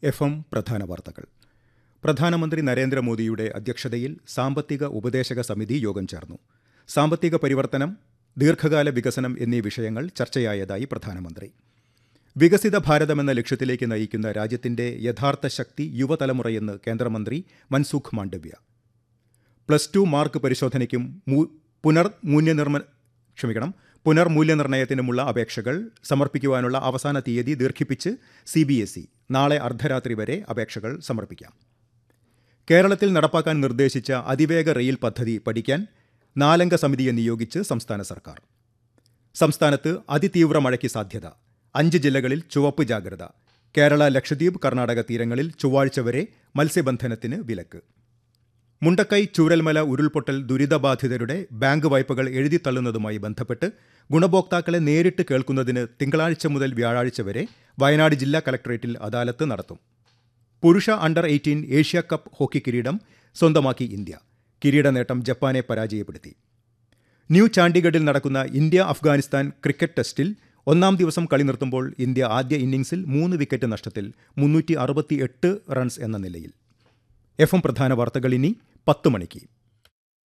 F M പ്രധാന വാർത്തകൾ പ്രധാനമന്ത്രി നരേന്ദ്രമോദിയുടെ അധ്യക്ഷതയിൽ സാമ്പത്തിക ഉപദേശക സമിതി യോഗം ചേർന്നു സാമ്പത്തിക പരിവർത്തനം ദീർഘകാല വികസനം എന്നീ വിഷയങ്ങൾ ചർച്ചയായതായി പ്രധാനമന്ത്രി വികസിത ഭാരതമെന്ന ലക്ഷ്യത്തിലേക്ക് നയിക്കുന്ന രാജ്യത്തിന്റെ യഥാർത്ഥ ശക്തി യുവതലമുറയെന്ന് കേന്ദ്രമന്ത്രി Mansukh Mandaviya plus two mark പരിശോധനയ്ക്കും മൂ- പുനർ മൂല്യനിർമ്മ ക്ഷമിക്കണം പുനർമൂല്യനിർണ്ണയത്തിനുമുള്ള അപേക്ഷകൾ സമർപ്പിക്കുവാനുള്ള അവസാന തീയതി ദീർഘിപ്പിച്ച് സി ബി എസ് ഇ നാളെ അർദ്ധരാത്രി വരെ അപേക്ഷകൾ സമർപ്പിക്കാം കേരളത്തിൽ നടപ്പാക്കാൻ നിർദ്ദേശിച്ച അതിവേഗ റെയിൽ പദ്ധതി പഠിക്കാൻ നാലംഗ സമിതിയെ നിയോഗിച്ച് സംസ്ഥാന സർക്കാർ സംസ്ഥാനത്ത് അതിതീവ്ര മഴയ്ക്ക് സാധ്യത അഞ്ച് ജില്ലകളിൽ ചുവപ്പ് ജാഗ്രത കേരള ലക്ഷദ്വീപ് കർണാടക തീരങ്ങളിൽ ചൊവ്വാഴ്ച വരെ മത്സ്യബന്ധനത്തിന് വിലക്ക് മുണ്ടക്കൈ ചൂരൽമല ഉരുൾപൊട്ടൽ ദുരിതബാധിതരുടെ ബാങ്ക് വായ്പകൾ എഴുതിത്തള്ളുന്നതുമായി ബന്ധപ്പെട്ട് ഗുണഭോക്താക്കളെ നേരിട്ട് കേൾക്കുന്നതിന് തിങ്കളാഴ്ച മുതൽ വ്യാഴാഴ്ച വരെ വയനാട് ജില്ലാ കലക്ടറേറ്റിൽ അദാലത്ത് നടത്തും പുരുഷ under eighteen Asia cup hockey കിരീടം സ്വന്തമാക്കി ഇന്ത്യ കിരീട നേട്ടം ജപ്പാനെ പരാജയപ്പെടുത്തി ന്യൂ ചാണ്ഡിഗഡിൽ നടക്കുന്ന ഇന്ത്യ അഫ്ഗാനിസ്ഥാൻ ക്രിക്കറ്റ് ടെസ്റ്റിൽ ഒന്നാം ദിവസം കളി നിർത്തുമ്പോൾ ഇന്ത്യ ആദ്യ ഇന്നിംഗ്സിൽ മൂന്ന് വിക്കറ്റ് നഷ്ടത്തിൽ മുന്നൂറ്റി അറുപത്തിയെട്ട് റൺസ് എന്ന നിലയിൽ എഫ് എം പ്രധാന വാർത്തകൾ ഇനി പത്ത് മണിക്ക്